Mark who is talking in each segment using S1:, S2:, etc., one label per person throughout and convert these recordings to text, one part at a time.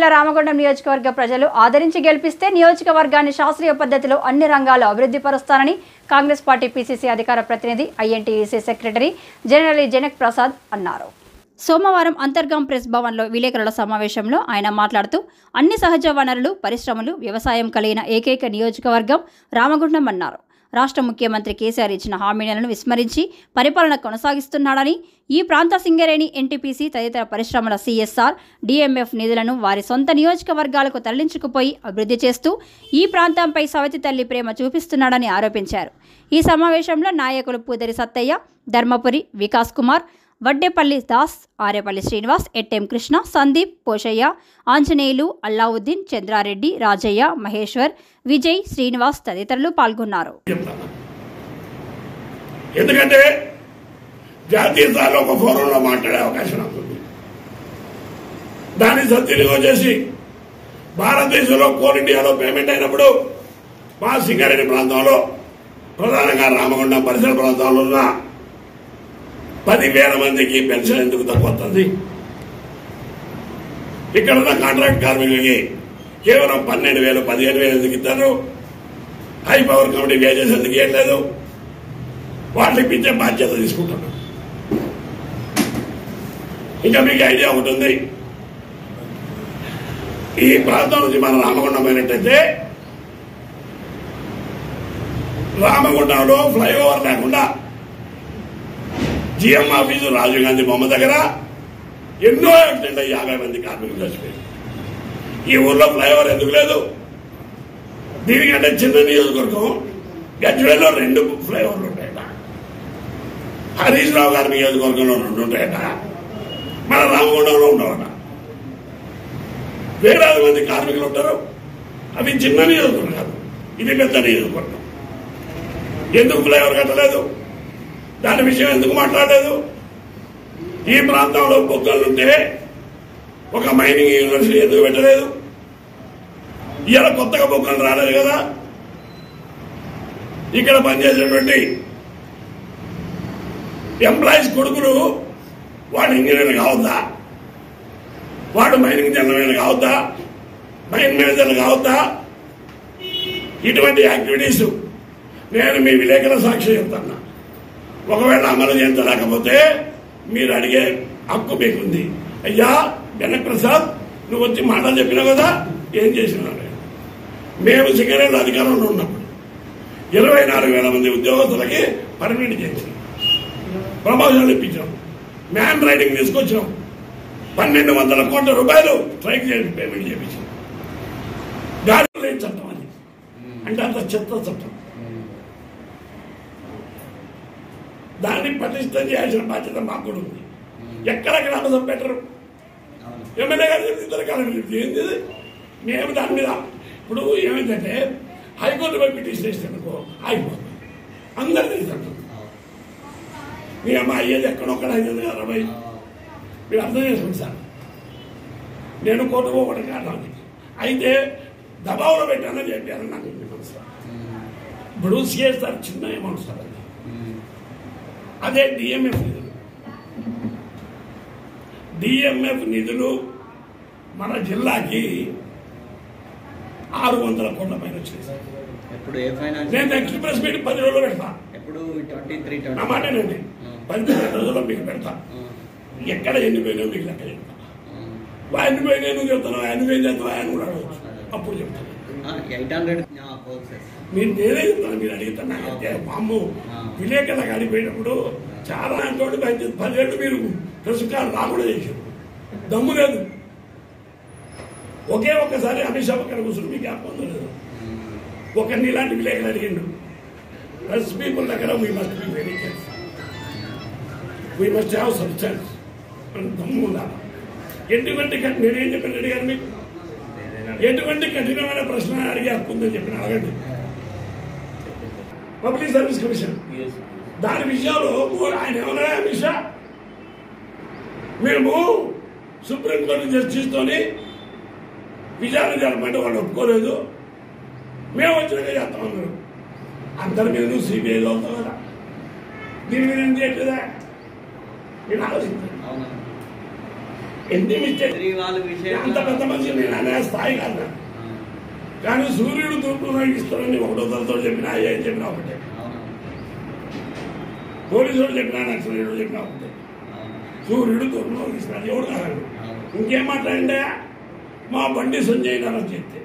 S1: జిల్లా రామగుండం నియోజకవర్గ ప్రజలు ఆదరించి గెలిపిస్తే నియోజకవర్గాన్ని శాస్త్రీయ పద్ధతిలో అన్ని రంగాల్లో అభివృద్ధి పరుస్తానని కాంగ్రెస్ పార్టీ పీసీసీ అధికార ప్రతినిధి INTUC secretary general Janak Prasad అన్నారు సోమవారం అంతర్గాం ప్రెస్ భవన్లో విలేకరుల సమావేశంలో ఆయన మాట్లాడుతూ అన్ని సహజ వనరులు పరిశ్రమలు వ్యవసాయం కలిగిన ఏకైక నియోజకవర్గం రామగుండం అన్నారు రాష్ట్ర ముఖ్యమంత్రి కేసీఆర్ ఇచ్చిన హామీలను విస్మరించి పరిపాలన కొనసాగిస్తున్నాడని ఈ ప్రాంత సింగరేణి ఎన్టీపీసీ తదితర పరిశ్రమల సీఎస్ఆర్ డిఎంఎఫ్ నిధులను వారి సొంత నియోజకవర్గాలకు తరలించుకుపోయి అభివృద్ధి చేస్తూ ఈ ప్రాంతంపై సవతి తల్లి ప్రేమ చూపిస్తున్నాడని ఆరోపించారు ఈ సమావేశంలో నాయకులు పూదరి సత్తయ్య ధర్మపురి వికాస్ కుమార్ వడ్డేపల్లి దాస్ ఆరేపల్లి శ్రీనివాస్ ఎట్టెం కృష్ణ సందీప్ పోషయ్య ఆంజనేయులు అల్లావుద్దీన్ చంద్రారెడ్డి రాజయ్య మహేశ్వర్ విజయ్ శ్రీనివాస్ తదితరులు పాల్గొన్నారు
S2: చెప్తాను ఎందుకంటే జాతీయ స్థాయిలో ఒక ఫోరంలో మాట్లాడే అవకాశం నాకు ఉంది దాన్ని సద్వినియోగం చేసి భారతదేశంలో కోల్ ఇండియాలో పేమెంట్ అయినప్పుడు మా సింగారెడ్డి ప్రాంతంలో ప్రధానంగా రామగుండం పరిసర ప్రాంతాల్లో ఉన్న పదివేల మందికి పెన్షన్ ఎందుకు తక్కువ వస్తుంది ఇక్కడ ఉన్న కాంట్రాక్ట్ కార్మికులకి కేవలం పన్నెండు వేలు పదిహేను వేలు ఎందుకు ఇస్తారు హై పవర్ కమిటీ వేజెస్ ఎందుకు ఏం లేదు వాళ్ళు ఇప్పించే బాధ్యత తీసుకుంటున్నాం ఇంకా మీకు ఐడియా ఒకటి ఉంది ఈ ప్రాంతం నుంచి మన రామగుండం పోయినట్టయితే రామగుండంలో ఫ్లైఓవర్ లేకుండా జిఎం ఆఫీసు రాజీవ్ గాంధీ బొమ్మ దగ్గర ఎన్నో యాక్సిడెంట్ అయ్యి యాభై మంది కార్మికులు చచ్చిపోయారు ఈ ఊర్లో ఫ్లైఓవర్ ఎందుకు లేదు దీనికంటే చిన్న నియోజకవర్గం గజ్వేల్లో రెండు ఫ్లైఓవర్లు ఉంటాయట హరీష్ రావు గారి నియోజకవర్గంలో రెండు ఉంటాయట మన రామగుండంలో ఉండవట వేలాది మంది కార్మికులు ఉంటారు అవి చిన్న నియోజకవర్గం కాదు ఇది పెద్ద నియోజకవర్గం ఎందుకు ఫ్లైఓవర్ కట్టలేదు దాని విషయం ఎందుకు మాట్లాడలేదు ఈ ప్రాంతంలో బొగ్గలుంటే ఒక మైనింగ్ యూనివర్సిటీ ఎందుకు పెట్టలేదు ఇవాళ కొత్తగా బొగ్గలు రాలేదు కదా ఇక్కడ పనిచేసేటువంటి ఎంప్లాయీస్ కొడుకులు వాడు ఇంజనీర్ కావద్దా వాడు మైనింగ్ జనరల్ కావద్దా మైన్ మేనేజర్ కావద్దా ఇటువంటి యాక్టివిటీస్ నేను మీ విలేకరుల సాక్షి చెప్తున్నా ఒకవేళ అమలు చేయించలేకపోతే మీరు అడిగే హక్కు మీకుంది అయ్యా జనక్ ప్రసాద్ నువ్వు వచ్చి మాటలు చెప్పినావు కదా ఏం చేసినావు మేము సిగరెట్ అధికారంలో ఉన్నప్పుడు ఇరవై నాలుగు వేల మంది ఉద్యోగస్తులకి పర్మిట్ చేసి ప్రమోషన్లు ఇప్పించాం మ్యాన్ రైడింగ్ తీసుకొచ్చాం పన్నెండు వందల కోట్ల రూపాయలు స్ట్రైక్ చేసి పేమెంట్ చేయించాం గాడి లేని చట్టం అది అంటే అంత చెత్త చట్టం దాన్ని పటిష్టం చేయాల్సిన బాధ్యత మాకు కూడా ఉంది ఎక్కడెక్కడ అబద్ధం పెట్టరు ఎమ్మెల్యే గారు చెప్తే ఇద్దరు కాలం చెప్తే ఏంది ఇది? మేము దాని మీద ఇప్పుడు ఏమైందంటే హైకోర్టు పోయి పిటిషన్ వేస్తే అనుకో ఆగిపోతుంది అందరు తెలుసు మీ అమ్మ అయ్యేది ఎక్కడొక్కడ అయ్యేది కదా భయ్ మీరు అర్థం చేసుకోండి సార్ నేను కోర్టు పోవడం కారణం అయితే దబావులో పెట్టానని చెప్పారని నాకు విన్నాను సార్ ఇప్పుడు సిఎస్ సార్ చిన్న అమౌంట్ సార్ అది అదే డిఎంఎఫ్ నిధులు డిఎంఎఫ్ నిధులు మన జిల్లాకి ఆరు వందల కోట్ల పైన వచ్చినాయి సార్
S3: ఎప్పుడు ఏ ఫైనాన్స్
S2: నేను ఎక్స్ప్రెస్ మీట్ పది రోజులు పెడతా
S3: ఎప్పుడు ట్వంటీ త్రీ
S2: నా
S3: ట్వంటీ
S2: మాటేనండి పది పదిహేను రోజుల్లో మీకు పెడతా ఎక్కడ ఎన్ని పోయినా మీకు లెక్క చెప్తా ఆయన పోయినా నువ్వు చెప్తాను ఆయన పోయి చేస్తావు ఆయన కూడా అడగచ్చు అప్పుడు చెప్తాను
S3: ఎయిట్ హండ్రెడ్
S2: మీరు నేనే చెప్తాను మీరు అడిగితే నాకు అయితే అమ్ము విలేకరుల అడిగిపోయినప్పుడు చాలా తోటి పది పదిహేడు మీరు ప్రస్తుతాలు రాకుండా చేశారు దమ్ము లేదు ఒకే ఒక్కసారి అమిత్ షా పక్కన కూర్చుని మీకు జ్ఞాపకం లేదు ఒకరిని ఇలాంటి విలేకరులు అడిగిండు ప్రెస్ పీపుల్ దగ్గర we must be very careful we must have substance అని దమ్ము ఉండాలి ఎటువంటి కఠి- నేనేం చెప్పాను రెడ్డి గారు మీకు ఎటువంటి కఠినమైన ప్రశ్న అడిగే హక్కు ఉందని చెప్పిన అడగండి పబ్లిక్ సర్వీస్ కమిషన్ దాని విషయంలో ఆయన ఏమన్నా అమిత్ షా మేము సుప్రీంకోర్టు జస్టిస్తోని విచారణ జరపమంటే వాళ్ళు ఒప్పుకోలేదు మేము వచ్చినాక చేస్తామన్నారు అందరి మీద నువ్వు సిబిఐ చదువుతావు కదా దీని మీద ఏం చేయట్లేదా నేను ఆలోచించాను
S3: అవునా
S2: ఎన్ని మిస్టేక్
S3: స్త్రీ వాళ్ళ
S2: అంత
S3: విషయంలో
S2: పెద్ద మనిషి నేను అనే స్థాయి కాదు నాకు. కానీ సూర్యుడు తూర్పు ఇస్తాడని ఒకటో తలతో చెప్పినా ఏం చెప్పినా ఒకటే
S3: అవును
S2: పోలీసుడు చెప్పినా నక్సలీడు చెప్పినా ఒకటే
S3: అవును
S2: సూర్యుడు తూర్పు ఇస్తాడు ఎవడు కాదు
S3: అవును
S2: ఇంకేం మాట్లాడిండే మా బండి సంజయ్ అరెస్ట్ చేస్తే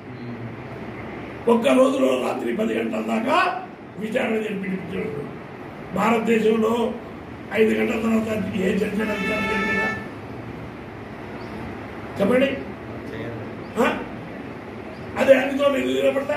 S2: ఒక్క రోజులో రాత్రి పది గంటల దాకా విచారణ జరిపించాడు భారతదేశంలో ఐదు గంటల తర్వాత ఏ చర్చ విచారణ జరిపిందా చెప్పండి
S3: చేయాలి
S2: ఆ? అదే అన్నితో మీరు నిలబడతా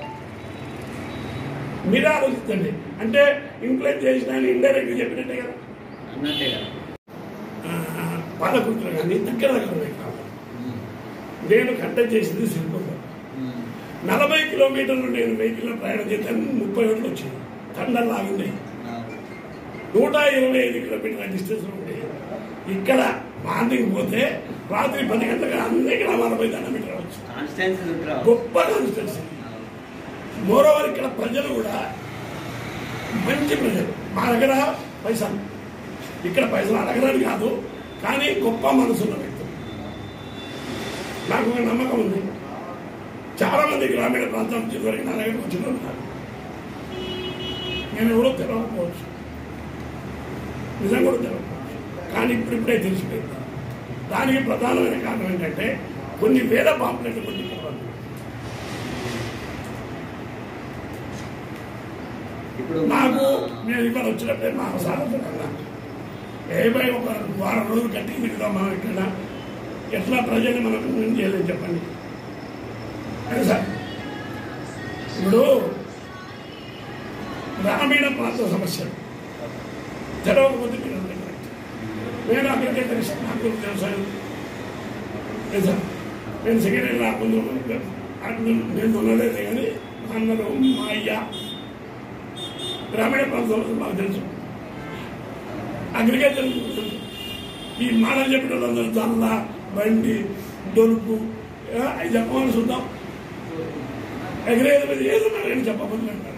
S2: మీరే ఆలోచించండి అంటే ఇంప్లైన్ చేసిన ఆయన ఇండైరెక్ట్ చెప్పినట్టే కదా
S3: అన్నట్టే కదా
S2: ఆ, పాలకుర్తులు కానీ దగ్గర దగ్గర ఉన్నాయి కాదు. నేను కంటెక్ట్ చేసింది సిరికొండ నలభై కిలోమీటర్లు నేను వెహికల్లో ప్రయాణం చేశాను ముప్పై ఒకటి వచ్చింది తండలు ఆగింది నూట ఇరవై ఐదు కిలోమీటర్ల డిస్టెన్స్ ఉండే ఇక్కడ మార్నింగ్ పోతే రాత్రి పది గంటలకు అన్ని గ్రామాల పోయి దండం పెట్టి రావచ్చు
S3: కాన్స్టెన్సీ ఉంటారు
S2: గొప్ప కాన్స్టిట్యూన్సీ మోరోవర్ ఇక్కడ ప్రజలు కూడా మంచి ప్రజలు మా దగ్గర పైసలు ఇక్కడ పైసలు అడగడానికి కాదు కానీ గొప్ప మనసున్న వ్యక్తులు నాకు ఒక నమ్మకం ఉంది చాలా మంది గ్రామీణ ప్రాంతాల నుంచి దొరికి నా దగ్గరకు వచ్చిన వాళ్ళు ఉన్నారు. నేను ఎవరో తెలవకపోవచ్చు నిజం కూడా తెలవకపోవచ్చు కానీ ఇప్పుడిప్పుడే తెలిసిపోయింది దానికి ప్రధానమైన కారణం ఏంటంటే కొన్ని వేల పాంప్లెట్లు కొన్ని పోవాలి
S3: ఇప్పుడు
S2: నాకు
S3: మన-
S2: నేను ఇక్కడ వచ్చినప్పుడే మా సాధన ఏమై ఒక వారం రోజులు గట్టిగా తిరుగుతాం మనం ఇక్కడ ఎట్లా ప్రజల్ని మనం ఏం చేయలేం చెప్పండి అదే సార్ ఇప్పుడు గ్రామీణ ప్రాంత సమస్యలు తెలవకపోతే మీరు అందరికీ కరెక్ట్. నేను అక్కడికే తెలుసు నాకు వ్యవసాయం లేదు సార్ నేను సెక్రటరీ రాకుండా అక్కడ నేను ఉండలేదు కానీ మా అన్నలు మా అయ్య గ్రామీణ ప్రాంత సమస్యలు మాకు తెలుసు అగ్రికల్చర్ తెలుసు ఈ మాటలు చెప్పిన వాళ్ళందరూ జల్ల బండి దొరుకు ఆ, అవి చెప్పమని చూద్దాం అగ్రికల్చర్ మీద ఏదన్నా నేను చెప్పమని అంటారు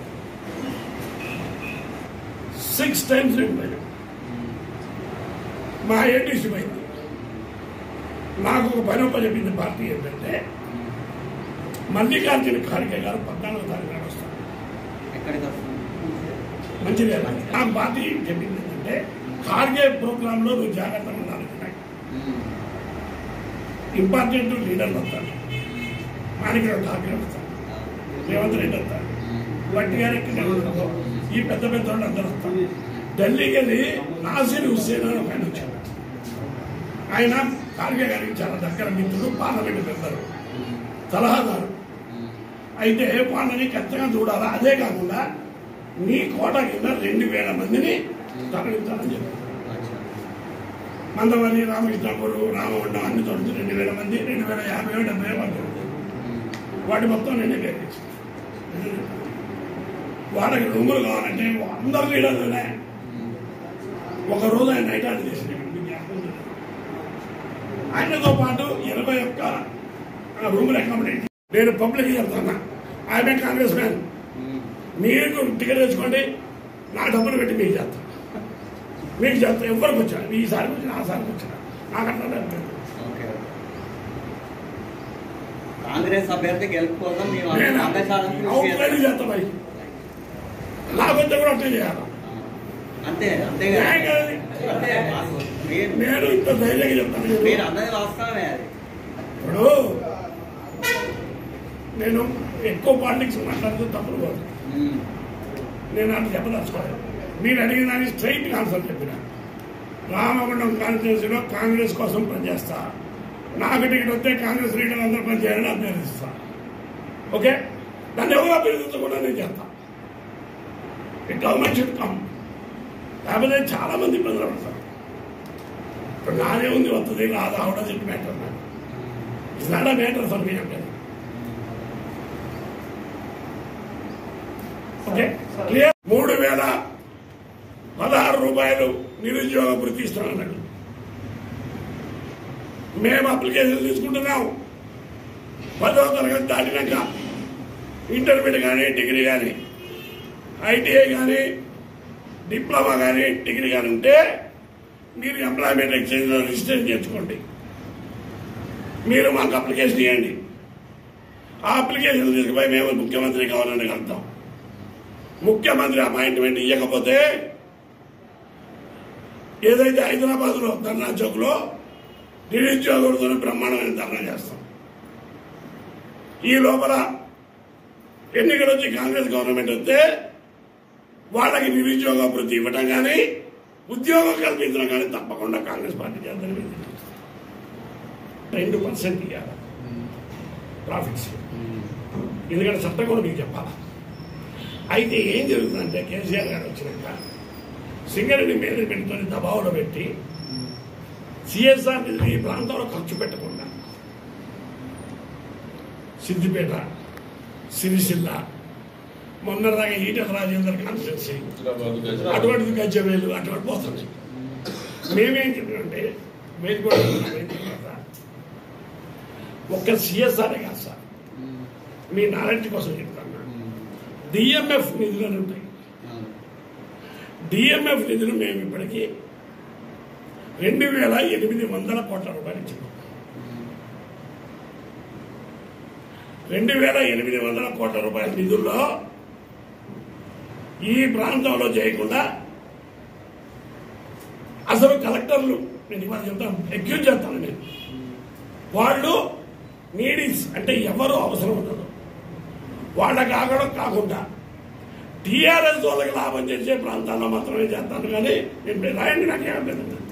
S2: సిక్స్ టైమ్స్ పోయాను మా ఏటీసీ పోయింది నాకు ఒక పని ఒప్ప చెప్పింది పార్టీ ఏంటంటే మల్లికార్జున ఖార్గే గారు పద్నాలుగో తారీఖు నాడు వస్తారు
S3: ఎక్కడికి వస్తుంది
S2: మంచిదే నాకు పార్టీ చెప్పింది ఏంటంటే ఖార్గే ప్రోగ్రామ్ లో నువ్వు జాగ్రత్తగా ఉండాలి ఇంపార్టెంట్ లీడర్లు వస్తారు మాణికరావు ఠాకరే వస్తారు రేవంత్ రెడ్డి వస్తారు వట్టి గారు ఎక్కడ ఈ పెద్ద పెద్ద వాళ్ళు అందరూ వస్తారు ఢిల్లీకి వెళ్ళి నాసిర్ హుస్సేన్ అని ఒక ఆయన వచ్చాడు ఆయన ఖార్గే గారికి చాలా దగ్గర మిత్రుడు పార్లమెంట్ మెంబరు సలహాదారు అయితే వాళ్ళని ఖచ్చితంగా చూడాలా అదే కాకుండా నీ కోట కింద రెండు వేల మందిని తరలించాలని చెప్పారు మందవల్లి రామకృష్ణపూరు రామగుండం అన్ని చోట్ల రెండు వేల మంది రెండు వేల యాభై డెబ్బై వాళ్ళు వాటి మొత్తం నేనే పేరు వాళ్ళకి రూములు కావాలంటే అందరు లీడర్లనే ఒక రోజు ఆయన నైట్ ఆర్డర్ చేసిన ఆయనతో పాటు ఇరవై ఒక్క రూములు అకామిడేట్ నేను పబ్లిక్ చెప్తాను ఆయన కాంగ్రెస్ మ్యాన్ మీకు టికెట్ తెచ్చుకోండి నా డబ్బులు పెట్టి మీకు చేస్తాను మీకు చేస్తాను ఎవరికి వచ్చాను ఈసారికి వచ్చిన ఆ సారికి వచ్చిన నాకు అట్లా లేదు.
S3: ఓకే కాంగ్రెస్ అభ్యర్థి గెలుపు కోసం మేము
S2: నేను
S3: అంతశాతం కృషి
S2: అవుట్లైన్
S3: చేస్తాం.
S2: చేస్తాను అవి నాకు వచ్చే కూడా అట్లే చేయాలి
S3: అంతే అంతే
S2: న్యాయం
S3: కదా
S2: కాదు.
S3: అంతే మీరు
S2: నేను ఇంత ధైర్యంగా చెప్తాను
S3: మీరు అన్నది వాస్తవమే అది
S2: ఇప్పుడు నేను ఎక్కువ పాలిటిక్స్ మాట్లాడితే తప్పులు పోదు
S3: ఉమ్.
S2: నేను అట్లా చెప్పదలుచుకోలేదు మీరు అడిగిన దానికి స్ట్రైట్ ఆన్సర్ చెప్పిన రామగుండం కాన్స్టిట్యూన్సీలో కాంగ్రెస్ కోసం పనిచేస్తా నాకు టికెట్ వస్తే కాంగ్రెస్ లీడర్ అందరూ పనిచేయాలని అభ్యర్థిస్తా ఓకే దాన్ని ఎవరు అభ్యర్థించకుండా నేను చేస్తా ఈ గవర్నమెంట్ షుడ్ కమ్ లేకపోతే చాలా మంది ఇబ్బందులు పడతారు ఇప్పుడు నాదే ఉంది వస్తుంది రాదు ఆవిడ చెప్పి మ్యాటర్ నాకు it's not a matter for me అంటే ఓకే క్లియర్ మూడు వేల పదహారు రూపాయలు నిరుద్యోగ వృత్తి ఇస్తున్నాడు మేము అప్లికేషన్ తీసుకుంటున్నాం పదవ తరగతి దాటినాక ఇంటర్మీడియట్ కానీ డిగ్రీ కానీ ఐటీఐ కానీ డిప్లొమా కానీ డిగ్రీ కానీ ఉంటే మీరు ఎంప్లాయ్మెంట్ ఎక్స్చేంజ్లో రిజిస్ట్రేషన్ చేసుకోండి మీరు మాకు అప్లికేషన్ ఇవ్వండి ఆ అప్లికేషన్ తీసుకుపోయి మేము ముఖ్యమంత్రి కావాలని కలుద్దాం ముఖ్యమంత్రి అపాయింట్మెంట్ ఇవ్వకపోతే ఏదైతే హైదరాబాద్ లో ధర్నా చౌక్ లో నిరుద్యోగులతో బ్రహ్మాండమైన ధర్నా చేస్తాం ఈ లోపల ఎన్నికలు వచ్చి కాంగ్రెస్ గవర్నమెంట్ వస్తే వాళ్ళకి నిరుద్యోగ వృత్తి ఇవ్వటం కానీ ఉద్యోగం కల్పించడం కానీ తప్పకుండా కాంగ్రెస్ పార్టీ చేద్దాం రెండు పర్సెంట్ ఇవ్వాలి ప్రాఫిట్స్ ఎందుకంటే చట్టం కూడా మీకు చెప్పాలా అయితే ఏం జరుగుతుందంటే కేసీఆర్ గారు వచ్చినాక సింగరేణి మేనేజ్మెంట్తో దబావులో పెట్టి సిఎస్ఆర్ నిధులు ఈ ప్రాంతంలో ఖర్చు పెట్టకుండా సిద్దిపేట సిరిసిల్ల మొన్నదాకా ఈటల రాజేందర్ కాన్స్టిట్యున్సీ అటువంటిది గజ్జవేలు అటువంటి పోతుంది మేమేం చెప్పినంటే మేము కూడా ఏం చెప్పినా ఒక్క సిఎస్ఆర్ కాదు సార్ మీ నాలెడ్జ్ కోసం చెప్తాను డిఎంఎఫ్ నిధులు అని ఉంటాయి డిఎంఎఫ్ నిధులు మేము ఇప్పటికీ రెండు వేల ఎనిమిది వందల కోట్ల రూపాయలు ఇచ్చాము రెండు వేల ఎనిమిది వందల కోట్ల రూపాయల నిధుల్లో ఈ ప్రాంతంలో చేయకుండా అసలు కలెక్టర్లు నేను ఇవాళ చెప్తాను ఎక్యూజ్ చేస్తాను నేను వాళ్ళు నీడీస్ అంటే ఎవరు అవసరం ఉండదు వాళ్ళకి ఆగడం కాకుండా టీఆర్ఎస్ వాళ్ళకి లాభం చేసే ప్రాంతాల్లో మాత్రమే చేస్తాను కానీ నేను రాయండి నాకేం అభ్యంతరం లేదు.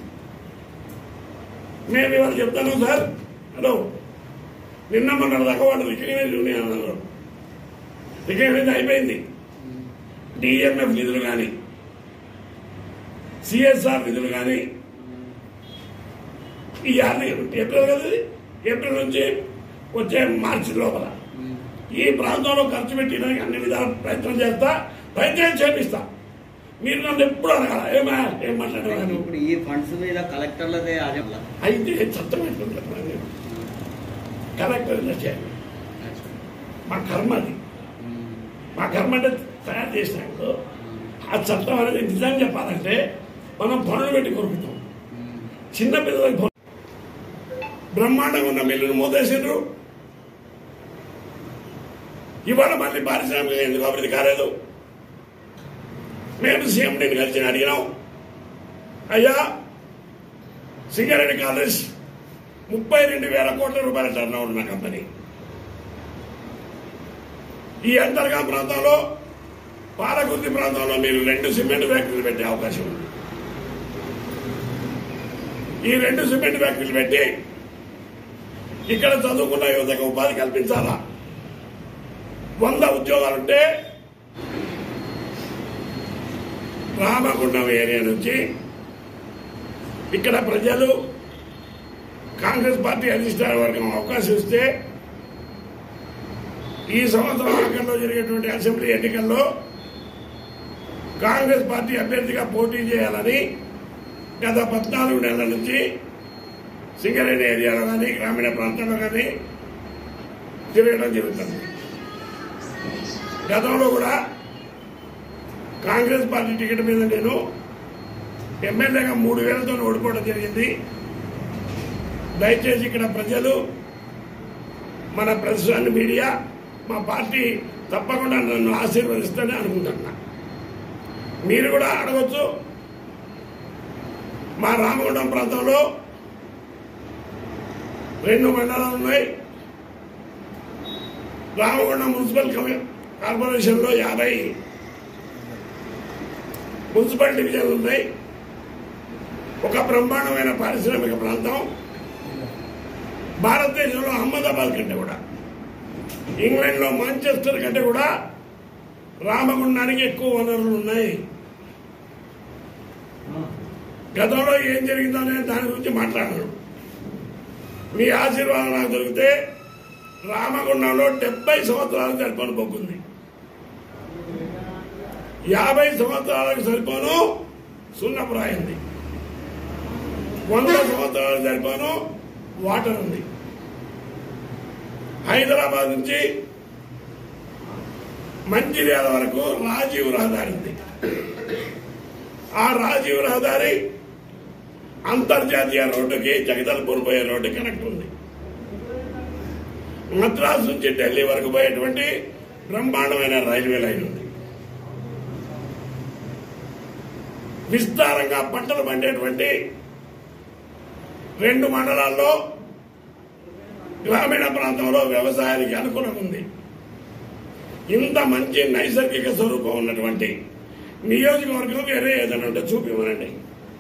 S2: మేము ఇవాళ చెప్తాను సార్ హలో నిన్న మొన్న దాకా వాళ్ళు రికగ్నైజ్ యూనియన్ అన్నారు రికగ్నైజ్ అయిపోయింది డిఎంఎఫ్ నిధులు కానీ సిఎస్ఆర్ నిధులు కానీ ఈ ఆరు ఏప్రిల్ కదా ఇది? ఏప్రిల్ నుంచి వచ్చే మార్చి లోపల ఈ ప్రాంతంలో ఖర్చు పెట్టడానికి అన్ని విధాల ప్రయత్నం చేస్తా ప్రయత్నం చేపిస్తా మీరు నన్ను ఎప్పుడు అడగాల ఏమా ఏం మాట్లాడేవాను
S3: ఇప్పుడు ఈ ఫండ్స్ మీద కలెక్టర్లదే అదే
S2: అయితే చట్టం ఎట్లుంది చెప్పండి నేను. కలెక్టర్ ఇలా చేయాలి మా కర్మ అది మా కర్మ అంటే తయారు చేసినప్పుడు ఆ చట్టం అనేది నిజం చెప్పాలంటే మనం పనులు పెట్టి కొరుకుతాం చిన్న పిల్లలకి పనులు- బ్రహ్మాండంగా ఉన్న మిల్లును మోదేసిండ్రు ఇవాళ మళ్ళీ పారిశ్రామిక ఎందుకు అభివృద్ధి కాలేదు మేము సీఎం నేను కలిసి అడిగినాం అయ్యా సింగరేణి కాలేజ్ ముప్పై రెండు వేల కోట్ల రూపాయల టర్న్ ఉన్న కంపెనీ ఈ అంతర్గా ప్రాంతంలో పాలకుర్తి ప్రాంతంలో మీరు రెండు సిమెంట్ ఫ్యాక్టరీలు పెట్టే అవకాశం ఉంది ఈ రెండు సిమెంట్ ఫ్యాక్టరీలు పెట్టి ఇక్కడ చదువుకున్న యువతకు ఉపాధి కల్పించాలా వంద ఉద్యోగాలుంటే రామగుండం ఏరియా నుంచి ఇక్కడ ప్రజలు కాంగ్రెస్ పార్టీ అధిష్టాన వర్గం అవకాశం ఇస్తే ఈ సంవత్సరం ఆఖరిలో జరిగేటువంటి అసెంబ్లీ ఎన్నికల్లో కాంగ్రెస్ పార్టీ అభ్యర్థిగా పోటీ చేయాలని గత పద్నాలుగు నెలల నుంచి సింగరేణి ఏరియాలో కానీ గ్రామీణ ప్రాంతంలో కానీ తిరగడం జరుగుతుంది గతంలో కూడా కాంగ్రెస్ పార్టీ టికెట్ మీద నేను ఎమ్మెల్యేగా మూడు వేలతో ఓడిపోవడం జరిగింది దయచేసి ఇక్కడ ప్రజలు మన ప్రెస్ అండ్ మీడియా మా పార్టీ తప్పకుండా నన్ను ఆశీర్వదిస్తూనే అనుకుంటున్నా మీరు కూడా అడగచ్చు మా రామగుండం ప్రాంతంలో రెండు మండలాలు ఉన్నాయి రామగుండం మున్సిపల్ కమి- కార్పొరేషన్లో యాభై మున్సిపల్ డివిజన్లు ఉన్నాయి ఒక బ్రహ్మాండమైన పారిశ్రామిక ప్రాంతం భారతదేశంలో అహ్మదాబాద్ కంటే కూడా ఇంగ్లాండ్ లో మాంచెస్టర్ కంటే కూడా రామగుండానికి ఎక్కువ వనరులు ఉన్నాయి గతంలో ఏం జరిగిందో అనే దాని గురించి మాట్లాడను మీ ఆశీర్వాదం నాకు దొరికితే రామగుండంలో డెబ్బై సంవత్సరాలు జరుపుకొని పోతుంది యాభై సంవత్సరాలకు సరిపోను సున్నపురాయింది వంద సంవత్సరాలకు సరిపోను వాటర్ ఉంది హైదరాబాద్ నుంచి మంచిర్యాల వరకు రాజీవ్ రహదారి ఉంది ఆ రాజీవ్ రహదారి అంతర్జాతీయ రోడ్డుకి జగదల్పూర్ పోయే రోడ్డు కనెక్ట్ ఉంది మద్రాసు నుంచి ఢిల్లీ వరకు పోయేటువంటి బ్రహ్మాండమైన రైల్వే లైన్ ఉంది విస్తారంగా పంటలు పండేటువంటి రెండు మండలాల్లో గ్రామీణ ప్రాంతంలో వ్యవసాయానికి అనుకూలం ఉంది ఇంత మంచి నైసర్గిక స్వరూపం ఉన్నటువంటి నియోజకవర్గం వేరే ఏదైనా ఉంటే చూపివ్వనండి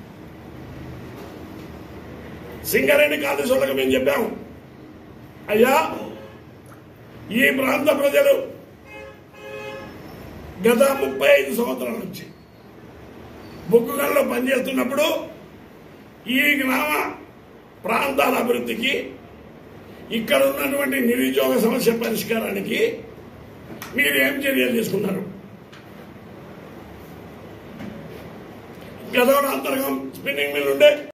S2: సింగరేణి కాళేశ్వరులకు మేము చెప్పాము అయ్యా ఈ ప్రాంత ప్రజలు గత ముప్పై ఐదు సంవత్సరాల నుంచి బొగ్గుగల్లో పనిచేస్తున్నప్పుడు ఈ గ్రామ ప్రాంతాల అభివృద్ధికి ఇక్కడ ఉన్నటువంటి నిరుద్యోగ సమస్య పరిష్కారానికి మీరు ఏం చర్యలు తీసుకున్నారు గతంలో అంతర్గం స్పిన్నింగ్ మిల్ ఉండే